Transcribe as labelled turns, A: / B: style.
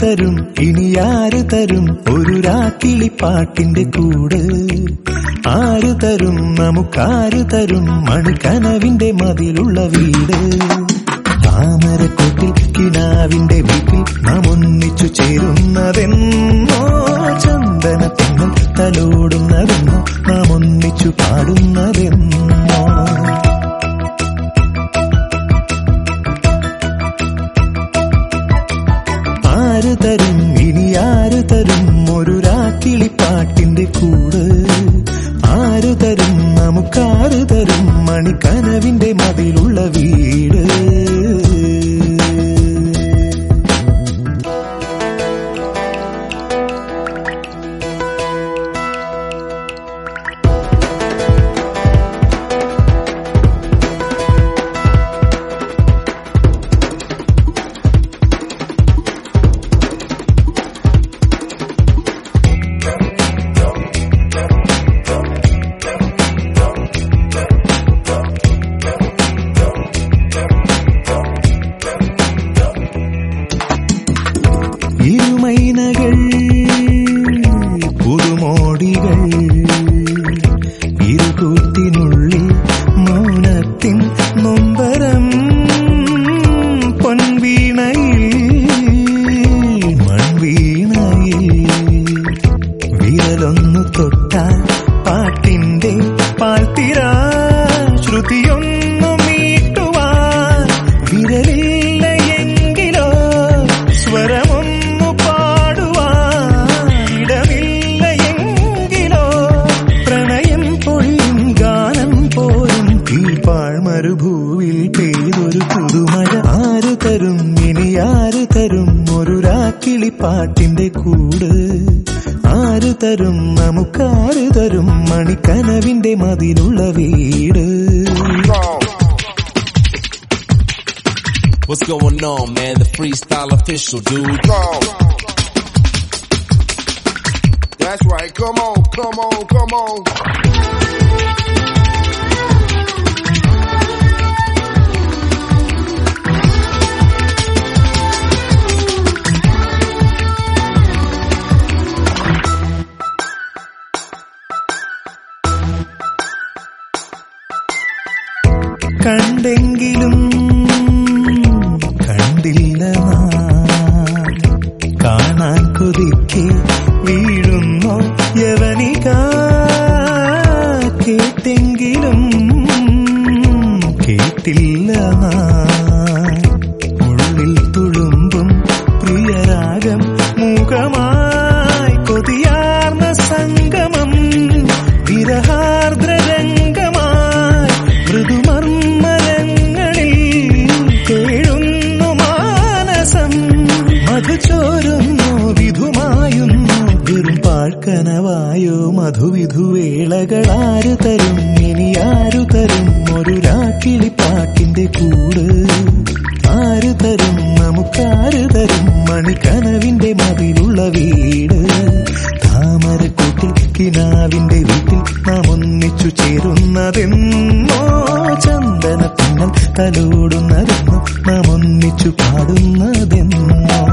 A: തരും ഇനി ആര് തരും ഒരു രാക്കിളിപ്പാട്ടിന്റെ കൂട് ആര് തരും നമുക്കാര് തരും മണിക്കനവിന്റെ മതിലുള്ള വീട് താമരക്കൊട്ടിൽ കിനാവിന്റെ വീട്ടിൽ നാം ഒന്നിച്ചു ചേരുന്നതെന്നോ ചന്ദന പെണ്ണും തലോടുന്നതെന്നോ നാം ഒന്നിച്ചു പാടുന്നതെന്നോ ആര് തരും ഇനി ആര് തരും ഒരു രാക്കിളിപ്പാട്ടിന്റെ കൂട് ആര് തരും നമുക്കാര് തരും മണിക്കനവിന്റെ മതിലുള്ള വീട് ഇരുമൈനകൾ പുതുമോടികൾ ഇരുകൂത്തിനുള്ളിൽ മൗനത്തിൻ നൊമ്പരം പൊൻവീണയിൽ മൺവീണയിൽ വിരലൊന്നു തൊട്ടാൽ പാട്ടിന്റെ പാൽത്തിര ശ്രുതിയൊന്നു മീട്ടുവാൻ വിരലില്ല എങ്കിലോ സ്വരമൊന്നു പാടുവാൻ ഇടമില്ല എങ്കിലോ പ്രണയം പൊഴിയും ഗാനം പോലും കീഴ്പാൾ മരുഭൂവിൽ പെയ്തൊരു പുതുമഴ ആര് തരും ഇനി ആര് തരും ഒരു രാക്കിളിപ്പാട്ടിന്റെ കൂട് ആര് തരും നമുക്കാര് തരും മണിക്കനവിന്റെ മതിലുള്ള വീട്
B: What's going on, man? The freestyle official, dude.
C: Go. That's right. Come on, come on, come on.
A: കണ്ടെങ്കിലും കണ്ടില്ല നാം. കാണാൻ കൊതിക്കെ വീഴുന്നോ യവനിക കേട്ടെങ്കിലും കേട്ടില്ല നാം. ഉള്ളിൽ തുളുമ്പും പ്രിയരാഗം മൂകമായി കൊതിയാർന്ന സംഗമം വിരഹാർദ്രരംഗമായി മൃദുമർമ്മരങ്ങളിൽ കേഴുന്നു മാനസം മധുചോരുന്നു വിധുമായുന്നു വെറും പാഴ്ക്കനവായോ മധുവിധുവേളകളാരു തരും ഇനി ആരു തരും ഒരു രാക്കിളിപ്പാട്ടിന്റെ കൂട് ആര് തരും നമുക്കാര് തരും മണിക്കനവിന്റെ മതിലുള്ള വീട് താമരക്കൂട്ടിൽ കിനാവിന്റെ വീട്ടിൽ നാം ഒന്നിച്ചു ചേരുന്നതെന്നോ ചന്ദന പിന്നൽ തലോടുന്നതെന്നോ നാം ഒന്നിച്ചു പാടുന്നതെന്നോ